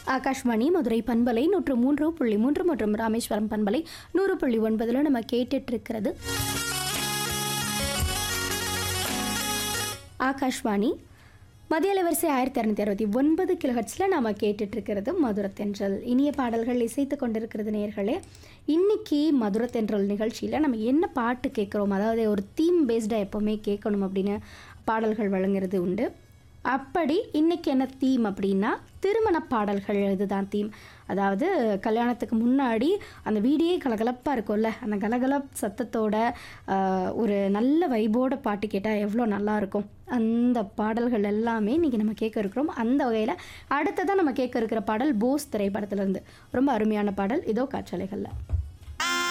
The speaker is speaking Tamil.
ஆகாஷ்வாணி மதுரை பண்பலை நூற்று மூன்று புள்ளி மூன்று மற்றும் ராமேஸ்வரம் பண்பலை நூறு புள்ளி ஒன்பதுல நம்ம கேட்டுட்டு இருக்கிறது ஆகாஷ்வாணி மதிய அலைவரிசை ஆயிரத்தி இரநூத்தி அறுபத்தி ஒன்பது கிலோஹட்ஸில் நாம் கேட்டுட்ருக்கிறது மதுரத்தென்றல் இனிய பாடல்கள் இசைத்து கொண்டிருக்கிறது நேர்களே இன்னைக்கு மதுரத்தென்றல் நிகழ்ச்சியில் நம்ம என்ன பாட்டு கேட்குறோம் அதாவது ஒரு தீம் பேஸ்டாக எப்போவுமே கேட்கணும் அப்படின்னு பாடல்கள் வழங்குறது உண்டு அப்படி இன்னைக்கு என்ன தீம் அப்படின்னா திருமண பாடல்கள் இதுதான் தீம் அதாவது கல்யாணத்துக்கு முன்னாடி அந்த வீடியே கலகலப்பாக இருக்கும்ல அந்த கலகலப் சத்தத்தோட ஆஹ், ஒரு நல்ல வைபோட பாட்டு கேட்டால் எவ்வளோ நல்லா இருக்கும் அந்த பாடல்கள் எல்லாமே இன்றைக்கி நம்ம கேட்க இருக்கிறோம் அந்த வகையில் அடுத்ததான் நம்ம கேட்க இருக்கிற பாடல் போஸ் திரைப்படத்திலேருந்து ரொம்ப அருமையான பாடல் இதோ காற்றலைகளில்